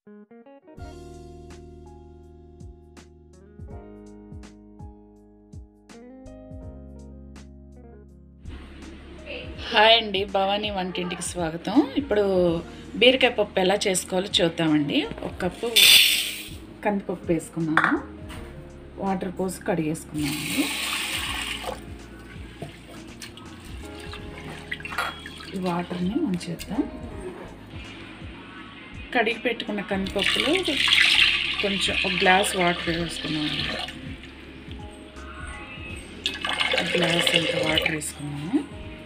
hi అండి భవానీ వంటింటికి స్వాగతం ఇప్పుడు బీరకాయ పప్పు ఎలా చేసుకోవాలో చూద్దామండి ఒక కప్పు కందిపప్పు వేసుకున్నాము వాటర్ పోసి కడిగేసుకున్నామండి ఈ వాటర్ని ఉంచేద్దాం కడిగి పెట్టుకున్న కందిపప్పులో కొంచెం ఒక గ్లాస్ వాటర్ వేసుకున్నామండి ఒక గ్లాస్ అంత వాటర్ వేసుకున్నాము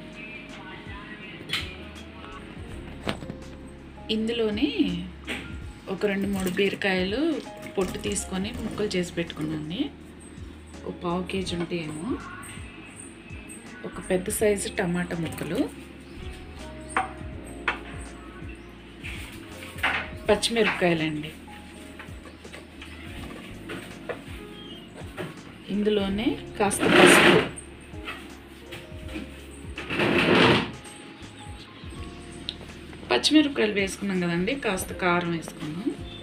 ఇందులోనే ఒక రెండు మూడు బీరకాయలు పొట్టు తీసుకొని ముక్కలు చేసి పెట్టుకున్నాను ఒక పావు కేజీ ఉంటాయేమో ఒక పెద్ద సైజు టమాటా ముక్కలు పచ్చిమిరపకాయలండి ఇందులోనే కాస్త పసుపు పచ్చిమిరపకాయలు వేసుకున్నాం కదండి కాస్త కారం వేసుకున్నాం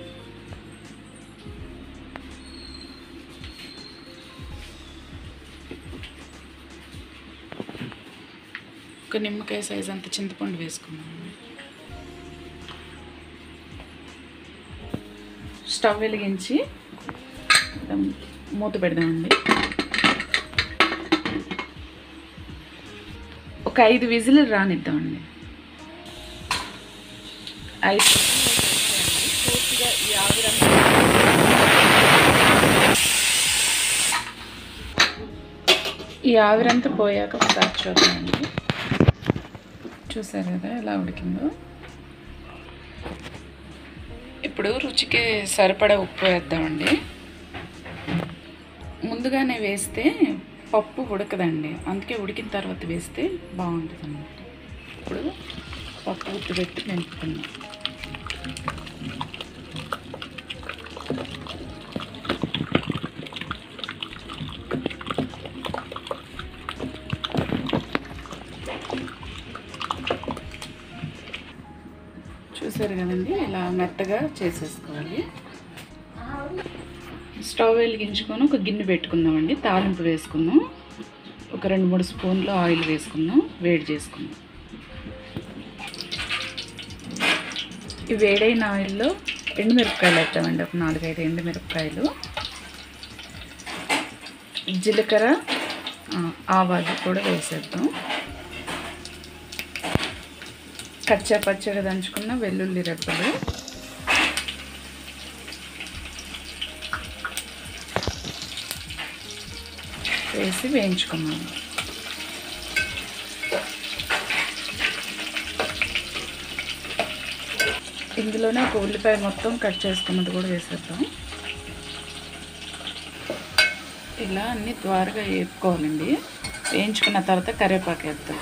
ఒక నిమ్మకాయ సైజ్ అంత చింతపండు వేసుకున్నాం స్టవ్ వెలిగించి మూత పెడదామండి ఒక ఐదు విజిల్ రానిద్దామండి ఐదు పూర్తిగా ఈ ఆవిరంతా ఈ ఆవిరంతా పోయాక ఒకసారి చూద్దామండి చూసారు కదా ఎలా ఉడికిందో ఇప్పుడు రుచికి సరిపడా ఉప్పు వేద్దామండి ముందుగానే వేస్తే పప్పు ఉడకదండి అందుకే ఉడికిన తర్వాత వేస్తే బాగుంటుంది అన్నమాట ఇప్పుడు పప్పు ఉత్తి పెట్టి మెంపుకున్నాం చూసారు కదండి ఇలా మెత్తగా చేసేసుకోవాలి స్టవ్ వెలిగించుకొని ఒక గిన్నె పెట్టుకుందామండి తాలింపు వేసుకుందాం ఒక రెండు మూడు స్పూన్లు ఆయిల్ వేసుకుందాం వేడి చేసుకుందాం ఈ వేడైన ఆయిల్లో ఎండుమిరపకాయలు వేద్దామండి ఒక నాలుగైదు ఎండుమిరపకాయలు జీలకర్ర ఆవాలు కూడా వేసేద్దాం కచ్చా పచ్చగా దంచుకున్న వెల్లుల్లి రెబ్బలు వేసి వేయించుకున్నాము ఇందులోనే ఒక ఉల్లిపాయ మొత్తం కట్ చేసుకున్నది కూడా వేసేద్దాం ఇలా అన్ని త్వరగా వేపుకోవాలండి వేయించుకున్న తర్వాత కరివేపాకు వేద్దాం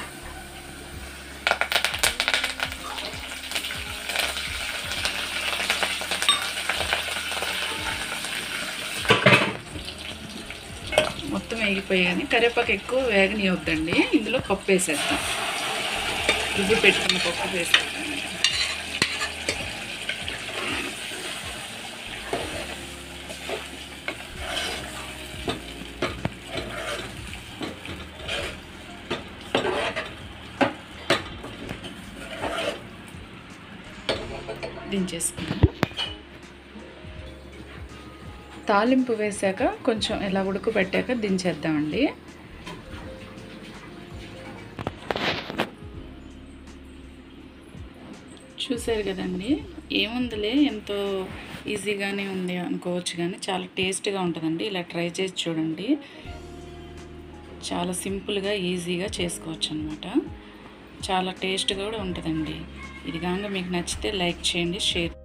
మొత్తం వేగిపోయాయి కానీ కరివేపాకు ఎక్కువ వేగనియొద్దండి ఇందులో పప్పు వేసేద్దాం రుబ్బు పెట్టుకున్న పప్పు వేసేద్దాం దించేసుకున్నాం తాలింపు వేసాక కొంచెం ఇలా ఉడకబెట్టాక దించేద్దామండి చూసారు కదండి ఏముందిలే ఎంతో ఈజీగానే ఉంది అనుకోవచ్చు కానీ చాలా టేస్ట్గా ఉంటుందండి ఇలా ట్రై చేసి చూడండి చాలా సింపుల్గా ఈజీగా చేసుకోవచ్చు అనమాట చాలా టేస్ట్గా కూడా ఉంటుందండి ఇది కాగా మీకు నచ్చితే లైక్ చేయండి షేర్